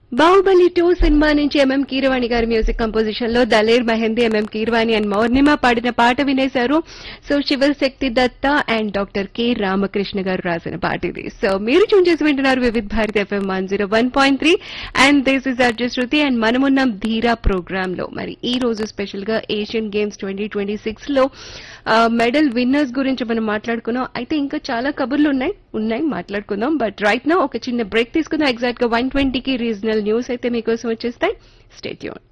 Baahubali two సినిమా నుంచి M M Keeravani గారి మ్యూజిక్ కంపోజిషన్ లో దలేర్ మెహందీ ఎంఎం కీరవాణి అండ్ మౌర్ణిమ పాడిన పాట వినేశారు so Shivashakti Datta and doctor K Ramakrishna గారు రాసిన పాట ఇది సో మీరు చూన్ చేసి వింటున్నారు Vividh Bharati FM one zero one point three and this is RJ Shruti and మనమున్నాం ధీరా ప్రోగ్రామ్ లో మరి ఈ రోజు స్పెషల్ గా Asian games twenty twenty six లో మెడల్ విన్నర్స్ గురించి మనం మాట్లాడుకున్నాం అయితే ఇంకా చాలా కబుర్లు ఉన్నాయి ఉన్నాయి మాట్లాడుకుందాం బట్ రైట్ నా ఒక చిన్న బ్రేక్ తీసుకుందాం ఎగ్జాక్ట్ గా వన్ ట్వంటీకి రీజనల్ న్యూస్ అయితే మీకోసం వచ్చేస్తాయి స్టేట్యూన్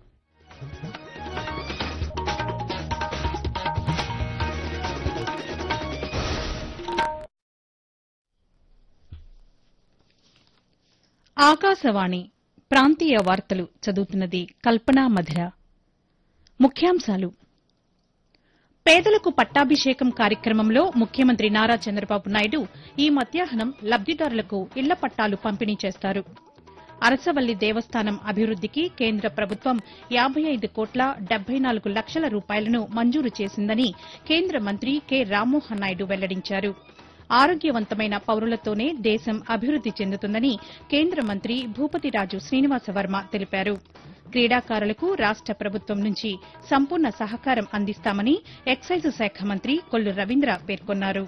ఆకాశవాణి ప్రాంతీయ వార్తలు చదువుతున్నది కల్పనా మధిర ముఖ్యాంశాలు పేదలకు పట్టాభిషేకం కార్యక్రమంలో ముఖ్యమంత్రి నారా చంద్రబాబు నాయుడు ఈ మధ్యాహ్నం లబ్దిదారులకు ఇళ్ల పట్టాలు పంపిణీ చేస్తారు అరసవల్లి దేవస్థానం అభివృద్దికి కేంద్ర ప్రభుత్వం యాబై ఐదు కోట్ల డెబ్బై నాలుగు లక్షల రూపాయలను మంజూరు చేసిందని కేంద్ర మంత్రి కె రామ్మోహన్ నాయుడు వెల్లడించారు ఆరోగ్యవంతమైన పౌరులతోనే దేశం అభివృద్ది చెందుతుందని కేంద్ర మంత్రి భూపతిరాజు శ్రీనివాసవర్మ తెలిపారు క్రీడాకారులకు రాష్ట ప్రభుత్వం నుంచి సంపూర్ణ సహకారం అందిస్తామని ఎక్సైజ్ శాఖ మంత్రి కొల్లు రవీంద్ర పేర్కొన్నారు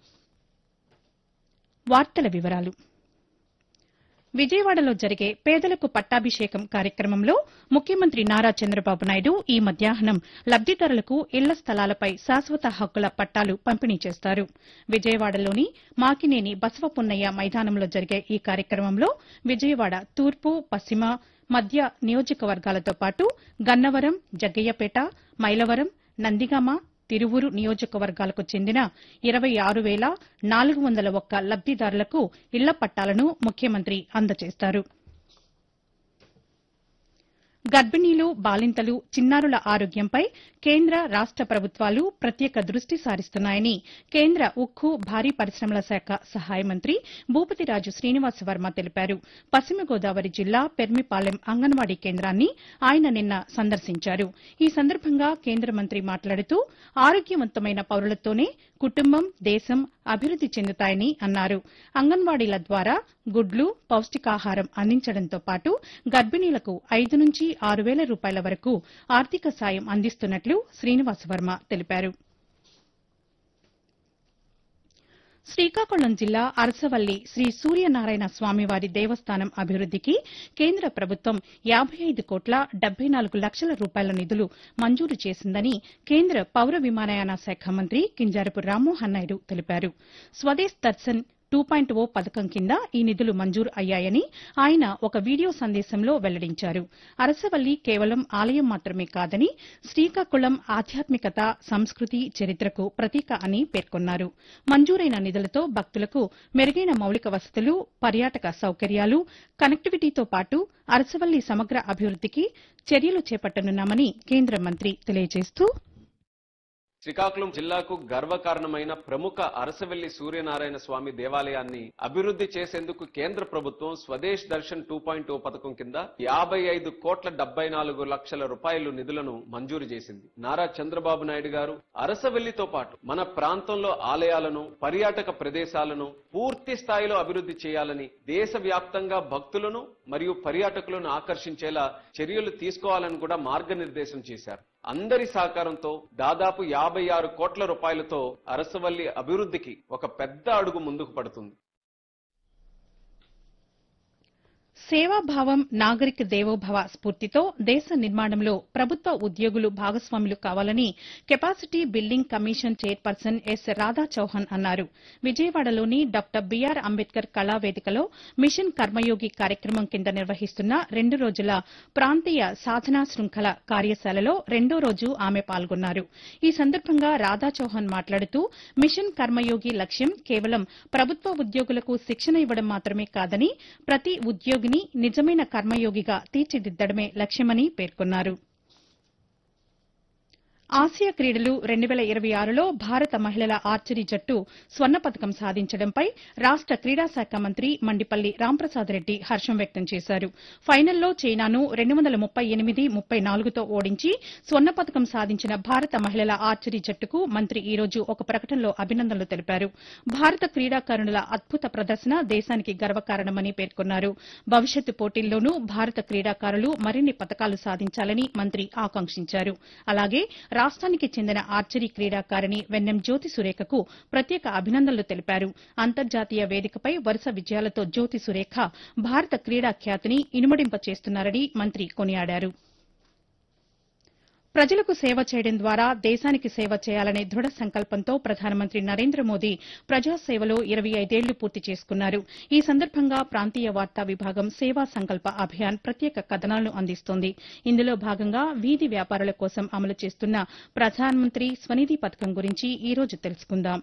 వార్తల వివరాలు విజయవాడలో జరిగే పేదలకు పట్టాభిషేకం కార్యక్రమంలో ముఖ్యమంత్రి నారా చంద్రబాబు నాయుడు ఈ మధ్యాహ్నం లబ్దిదారులకు ఇళ్ల స్థలాలపై శాశ్వత హక్కుల పట్టాలు పంపిణీ చేస్తారు విజయవాడలోని మాకినేని బసవపున్నయ్య మైదానంలో జరిగే ఈ కార్యక్రమంలో విజయవాడ తూర్పు పశ్చిమ మధ్య నియోజకవర్గాలతో పాటు గన్నవరం జగ్గయ్యపేట మైలవరం నందిగామ తిరువురు నియోజకవర్గాలకు చెందిన ఇరవై ఆరు వేల నాలుగు వందల ఒక్క లబ్దిదారులకు ఇళ్ల పట్టాలను ముఖ్యమంత్రి అందజేస్తారు గర్భిణీలు బాలింతలు చిన్నారుల ఆరోగ్యంపై కేంద్ర రాష్ట ప్రభుత్వాలు ప్రత్యేక దృష్టి సారిస్తున్నాయని కేంద్ర ఉక్కు భారీ పరిశ్రమల శాఖ సహాయ మంత్రి భూపతిరాజు శ్రీనివాస వర్మ తెలిపారు పశ్చిమ గోదావరి జిల్లా పెర్మిపాలెం అంగన్వాడీ కేంద్రాన్ని ఆయన నిన్న సందర్శించారు ఈ సందర్భంగా కేంద్ర మంత్రి మాట్లాడుతూ ఆరోగ్యవంతమైన పౌరులతోనే కుటుంబం దేశం అభివృద్ది చెందుతాయని అన్నారు అంగన్వాడీల ద్వారా గుడ్లు పౌష్టికాహారం అందించడంతో పాటు గర్భిణీలకు ఐదు నుంచి ఆరు వేల రూపాయల వరకు ఆర్థిక సాయం అందిస్తున్నట్లు శ్రీనివాస వర్మ తెలిపారు శ్రీకాకుళం జిల్లా అరసవల్లి శ్రీ సూర్యనారాయణ స్వామివారి దేవస్థానం అభివృద్దికి కేంద్ర ప్రభుత్వం యాబై ఐదు కోట్ల డెబ్బై నాలుగు లక్షల రూపాయల నిధులు మంజూరు చేసిందని కేంద్ర పౌర విమానయాన శాఖ మంత్రి కింజారపు రామ్మోహన్ నాయుడు తెలిపారు Swadesh Darshan two point O పథకం కింద ఈ నిధులు మంజూరు అయ్యాయని ఆయన ఒక వీడియో సందేశంలో వెల్లడించారు అరసవల్లి కేవలం ఆలయం మాత్రమే కాదని శ్రీకాకుళం ఆధ్యాత్మికత సంస్కృతి చరిత్రకు ప్రతీక అని పేర్కొన్నారు మంజూరైన నిధులతో భక్తులకు మెరుగైన మౌలిక వసతులు పర్యాటక సౌకర్యాలు కనెక్టివిటీతో పాటు అరసవల్లి సమగ్ర అభివృద్దికి చర్యలు చేపట్టనున్నామని కేంద్ర మంత్రి తెలియజేస్తూ శ్రీకాకుళం జిల్లాకు గర్వకారణమైన ప్రముఖ అరసవెల్లి సూర్యనారాయణ స్వామి దేవాలయాన్ని అభివృద్ధి చేసేందుకు కేంద్ర ప్రభుత్వం Swadesh Darshan two point O పథకం కింద యాభై ఐదు కోట్ల డెబ్బై నాలుగు లక్షల రూపాయలు నిధులను మంజూరు చేసింది నారా చంద్రబాబు నాయుడు గారు అరసవెల్లితో పాటు మన ప్రాంతంలో ఆలయాలను పర్యాటక ప్రదేశాలను పూర్తి స్థాయిలో అభివృద్ధి చేయాలని దేశవ్యాప్తంగా భక్తులను మరియు పర్యాటకులను ఆకర్షించేలా చర్యలు తీసుకోవాలని కూడా మార్గనిర్దేశం చేశారు అందరి సహకారంతో దాదాపు యాభై ఆరు కోట్ల రూపాయలతో అరసవల్లి అభివృద్ధికి ఒక పెద్ద అడుగు ముందుకు పడుతుంది సేవాభావం నాగరిక దేవోభవ స్ఫూర్తితో దేశ నిర్మాణంలో ప్రభుత్వ ఉద్యోగులు భాగస్వాములు కావాలని capacity building commission chairperson S Radha Chauhan అన్నారు విజయవాడలోని డాక్టర్ బీఆర్ అంబేద్కర్ కళావేదికలో మిషన్ కర్మయోగి కార్యక్రమం కింద నిర్వహిస్తున్న రెండు రోజుల ప్రాంతీయ సాధనా శృంఖల కార్యశాలలో రెండో రోజు ఆమె పాల్గొన్నారు ఈ సందర్భంగా రాధా చౌహాన్ మాట్లాడుతూ మిషన్ కర్మయోగి లక్ష్యం కేవలం ప్రభుత్వ ఉద్యోగులకు శిక్షణ ఇవ్వడం మాత్రమే కాదని ప్రతి ఉద్యోగిని నిజమైన కర్మయోగిగా తీర్చిదిద్దడమే లక్ష్యమని పేర్కొన్నారు ఆసియా క్రీడలు రెండు వేల ఇరవై ఆరులో భారత మహిళల ఆర్చరీ జట్టు స్వర్ణ పతకం సాధించడంపై రాష్ట క్రీడా శాఖ మంత్రి మండిపల్లి రాంప్రసాద్ రెడ్డి హర్షం వ్యక్తం చేశారు ఫైనల్లో చైనాను రెండు వందల ముప్పై ఎనిమిది ముప్పై నాలుగుతో ఓడించి స్వర్ణ పతకం సాధించిన భారత మహిళల ఆర్చరీ జట్టుకు మంత్రి ఈ రోజు ఒక ప్రకటనలో అభినందనలు తెలిపారు భారత క్రీడాకారుణుల అద్భుత ప్రదర్శన దేశానికి గర్వకారణమని పేర్కొన్నారు భవిష్యత్తు పోటీల్లోనూ భారత క్రీడాకారులు మరిన్ని పతకాలు సాధించాలని మంత్రి ఆకాంక్షించారు అలాగే రాష్ట్రానికి చెందిన ఆర్చరీ క్రీడాకారిణి వెన్నెం జ్యోతి సురేఖకు ప్రత్యేక అభినందనలు తెలిపారు అంతర్జాతీయ వేదికపై వరుస విజయాలతో జ్యోతి సురేఖ భారత క్రీడా ఖ్యాతిని ఇనుమడింప చేస్తున్నారని మంత్రి కొనియాడారు ప్రజలకు సేవ చేయడం ద్వారా దేశానికి సేవ చేయాలనే దృఢ సంకల్పంతో ప్రధానమంత్రి నరేంద్ర మోదీ ప్రజాసేవలో ఇరవై ఐదేళ్లు పూర్తి చేసుకున్నారు ఈ సందర్భంగా ప్రాంతీయ వార్తా విభాగం సేవా సంకల్ప అభియాన్ ప్రత్యేక కథనాలను అందిస్తోంది ఇందులో భాగంగా వీధి వ్యాపారుల కోసం అమలు చేస్తున్న ప్రధానమంత్రి స్వనిధి పథకం గురించి ఈ రోజు తెలుసుకుందాం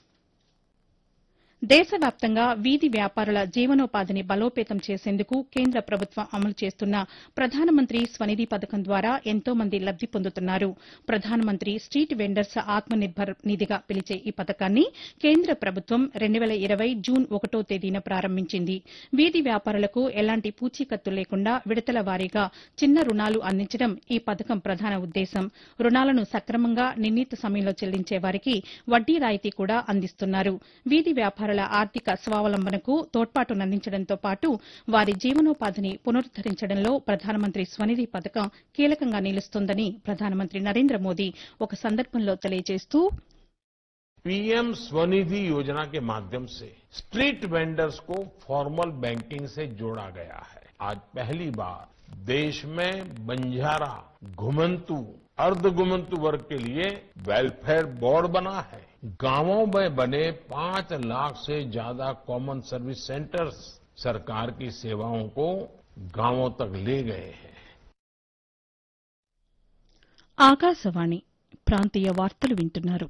దేశవ్యాప్తంగా వీధి వ్యాపారుల జీవనోపాధిని బలోపేతం చేసేందుకు కేంద్ర ప్రభుత్వం అమలు చేస్తున్న ప్రధానమంత్రి స్వనిధి పథకం ద్వారా ఎంతో మంది లబ్ది పొందుతున్నారు ప్రధానమంత్రి స్ట్రీట్ వెండర్స్ ఆత్మనిర్భర్ నిధిగా పిలిచే ఈ పథకాన్ని కేంద్ర ప్రభుత్వం రెండు వేల ఇరవై జూన్ ఒకటో తేదీన ప్రారంభించింది వీధి వ్యాపారులకు ఎలాంటి పూచీకత్తు లేకుండా విడతల వారీగా చిన్న రుణాలు అందించడం ఈ పథకం ప్రధాన ఉద్దేశం రుణాలను సక్రమంగా నిర్ణీత సమయంలో చెల్లించే వారికి వడ్డీ రాయితీ కూడా అందిస్తున్నారు వీధి వ్యాపారుల ఆర్థిక స్వావలంబనకు తోడ్పాటునందించడంతో పాటు వారి జీవనోపాధిని పునరుద్దరించడంలో ప్రధానమంత్రి స్వనిధి పథకం కీలకంగా నిలుస్తోందని ప్రధానమంత్రి నరేంద్ర మోదీ ఒక సందర్భంలో తెలియజేస్తూ पीएम स्वनिधि योजना के माध्यम से स्ट्रीट वेंडर्स को फॉर्मल बैंकिंग से जोड़ा गया है आज पहली बार देश में बंजारा घुमंतु अर्ध घुमंतु वर्ग के लिए वेलफेयर बोर्ड बना है गांवों में बने पांच लाख से ज्यादा कॉमन सर्विस सेंटर्स सरकार की सेवाओं को गांवों तक ले गए हैं ఆకాశవాణి ప్రాంతీయ వార్తలు వింటున్నారు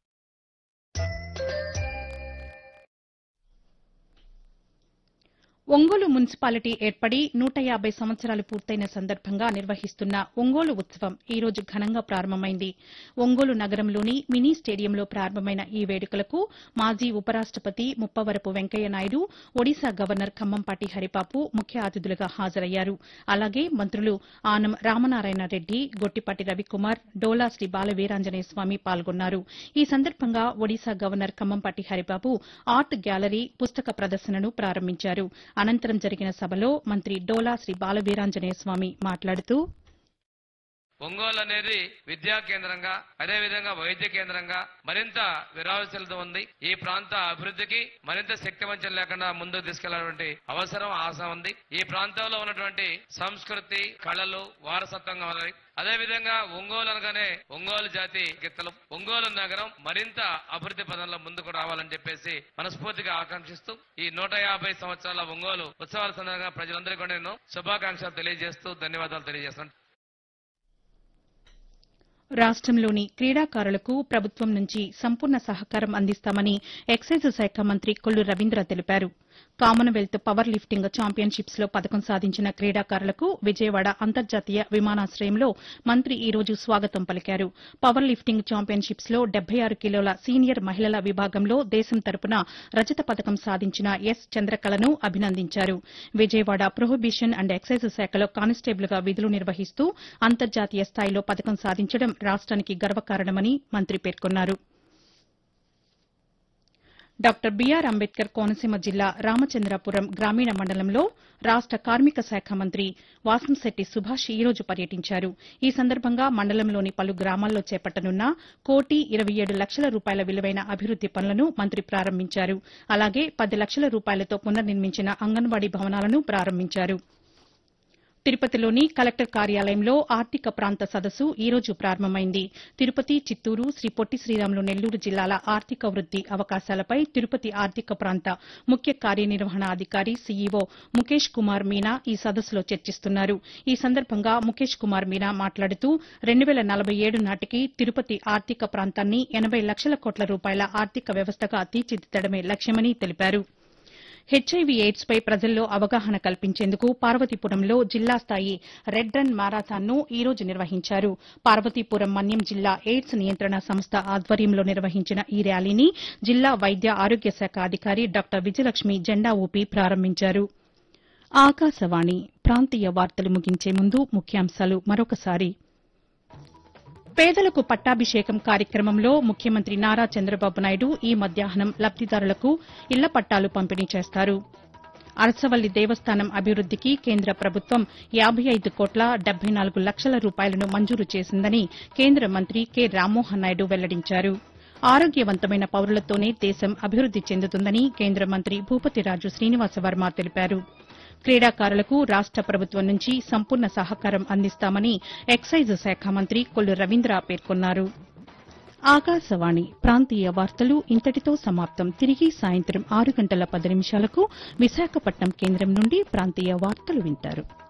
ఒంగోలు మున్సిపాలిటీ ఏర్పడి నూట యాబై సంవత్సరాలు పూర్తయిన సందర్భంగా నిర్వహిస్తున్న ఒంగోలు ఉత్సవం ఈ రోజు ఘనంగా ప్రారంభమైంది ఒంగోలు నగరంలోని మినీ స్టేడియంలో ప్రారంభమైన ఈ వేడుకలకు మాజీ ఉపరాష్టపతి ముప్పవరపు వెంకయ్య నాయుడు ఒడిశా గవర్నర్ ఖమ్మంపాటి హరిపాపు ముఖ్య అతిథులుగా హాజరయ్యారు అలాగే మంత్రులు ఆనం రామనారాయణ రెడ్డి గొట్టిపాటి రవికుమార్ డోలా శ్రీ బాలవీరాంజనేయ స్వామి పాల్గొన్నారు ఈ సందర్భంగా Odisha governor Kambhampati Haribabu art gallery పుస్తక ప్రదర్శనను ప్రారంభించారు అనంతరం జరిగిన సభలో మంత్రి డోలా శ్రీ బాలవీరాంజనేయ స్వామి మాట్లాడుతూ ఒంగోలు అనేది విద్యా కేంద్రంగా అదే విధంగా వైద్య కేంద్రంగా మరింత విరావశలత ఉంది ఈ ప్రాంత అభివృద్ధికి మరింత శక్తివంచం లేకుండా ముందుకు తీసుకెళ్లాలంటే అవసరం ఆశ ఉంది ఈ ప్రాంతంలో ఉన్నటువంటి సంస్కృతి కళలు వారసత్వంగా ఉన్నాయి అదే విధంగా ఒంగోలు అనగానే ఒంగోలు జాతి గిత్తలు ఒంగోలు నగరం మరింత అభివృద్ధి పదంలో ముందుకు రావాలని చెప్పేసి మనస్ఫూర్తిగా ఆకాంక్షిస్తూ ఈ నూట యాభై సంవత్సరాల ఒంగోలు ఉత్సవాల సందర్భంగా ప్రజలందరికీ కూడా నేను శుభాకాంక్షలు తెలియజేస్తూ ధన్యవాదాలు తెలియజేస్తున్నాను రాష్టంలోని క్రీడాకారులకు ప్రభుత్వం నుంచి సంపూర్ణ సహకారం అందిస్తామని ఎక్సైజ్ శాఖ మంత్రి కొల్లు రవీంద్ర తెలిపారు కామన్వెల్త్ పవర్ లిఫ్టింగ్ ఛాంపియన్షిప్స్ లో పథకం సాధించిన క్రీడాకారులకు విజయవాడ అంతర్జాతీయ విమానాశ్రయంలో మంత్రి ఈ రోజు స్వాగతం పలికారు పవర్ లిఫ్టింగ్ ఛాంపియన్షిప్స్ లో డెబ్బై ఆరు కిలోల సీనియర్ మహిళల విభాగంలో దేశం తరపున రజత పథకం సాధించిన ఎస్ చంద్రకళను అభినందించారు విజయవాడ ప్రొహిబిషన్ అండ్ ఎక్సైజ్ శాఖలో కానిస్టేబుల్ గా విధులు నిర్వహిస్తూ అంతర్జాతీయ స్థాయిలో పథకం సాధించడం రాష్ట్రానికి గర్వకారణమని మంత్రి పేర్కొన్నారు డాక్టర్ బీఆర్ అంబేద్కర్ కోనసీమ జిల్లా రామచంద్రాపురం గ్రామీణ మండలంలో రాష్ట కార్మిక శాఖ మంత్రి వాసంశెట్టి సుభాష్ ఈ రోజు పర్యటించారు ఈ సందర్భంగా మండలంలోని పలు గ్రామాల్లో చేపట్టనున్న కోటి ఇరవై ఏడు లక్షల రూపాయల విలువైన అభివృద్ది పనులను మంత్రి ప్రారంభించారు అలాగే పది లక్షల రూపాయలతో పునర్నిర్మించిన అంగన్వాడీ భవనాలను ప్రారంభించారు తిరుపతిలోని కలెక్టర్ కార్యాలయంలో ఆర్థిక ప్రాంత సదస్సు ఈ రోజు ప్రారంభమైంది తిరుపతి చిత్తూరు శ్రీ పొట్టి శ్రీరాములు నెల్లూరు జిల్లాల ఆర్థిక వృద్ది అవకాశాలపై తిరుపతి ఆర్థిక ప్రాంత ముఖ్య కార్యనిర్వహణాధికారి సీఈఓ ముఖేష్ కుమార్ మీనా ఈ సదస్సులో చర్చిస్తున్నారు ఈ సందర్భంగా ముఖేష్ కుమార్ మీనా మాట్లాడుతూ రెండు వేల నలభై ఏడు నాటికి తిరుపతి ఆర్థిక ప్రాంతాన్ని ఎనబై లక్షల కోట్ల రూపాయల ఆర్థిక వ్యవస్థగా తీర్చిదిద్దడమే లక్ష్యమని తెలిపారు హెచ్ఐవి ఎయిడ్స్ పై ప్రజల్లో అవగాహన కల్పించేందుకు పార్వతీపురంలో జిల్లా స్థాయి రెడ్ రన్ మారాథాన్ ను ఈ రోజు నిర్వహించారు పార్వతీపురం మన్యం జిల్లా ఎయిడ్స్ నియంత్రణ సంస్థ ఆధ్వర్యంలో నిర్వహించిన ఈ ర్యాలీని జిల్లా వైద్య ఆరోగ్య శాఖ అధికారి డాక్టర్ విజయలక్ష్మి జెండా ఊపి ప్రారంభించారు ఆకాశవాణి ప్రాంతీయ వార్తలు ముగించే ముందు ముఖ్యాంశాలు మరొకసారి పేదలకు పట్టాభిషేకం కార్యక్రమంలో ముఖ్యమంత్రి నారా చంద్రబాబు నాయుడు ఈ మధ్యాహ్నం లబ్దిదారులకు ఇళ్ల పట్టాలు పంపిణీ చేస్తారు అరసవల్లి దేవస్థానం అభివృద్దికి కేంద్ర ప్రభుత్వం యాబై ఐదు కోట్ల డెబ్బై నాలుగు లక్షల రూపాయలను మంజూరు చేసిందని కేంద్ర మంత్రి కె రామ్మోహన్ నాయుడు వెల్లడించారు ఆరోగ్యవంతమైన పౌరులతోనే దేశం అభివృద్ది చెందుతుందని కేంద్ర మంత్రి భూపతిరాజు శ్రీనివాసవర్మ తెలిపారు క్రీడాకారులకు రాష్ట ప్రభుత్వం నుంచి సంపూర్ణ సహకారం అందిస్తామని ఎక్సైజ్ శాఖ మంత్రి కొల్లు రవీంద్ర పేర్కొన్నారు ఆకాశవాణి ప్రాంతీయ వార్తలు ఇంతటితో సమాప్తం తిరిగి సాయంత్రం ఆరు గంటల పది నిమిషాలకు విశాఖపట్నం కేంద్రం నుండి ప్రాంతీయ వార్తలు వింటారు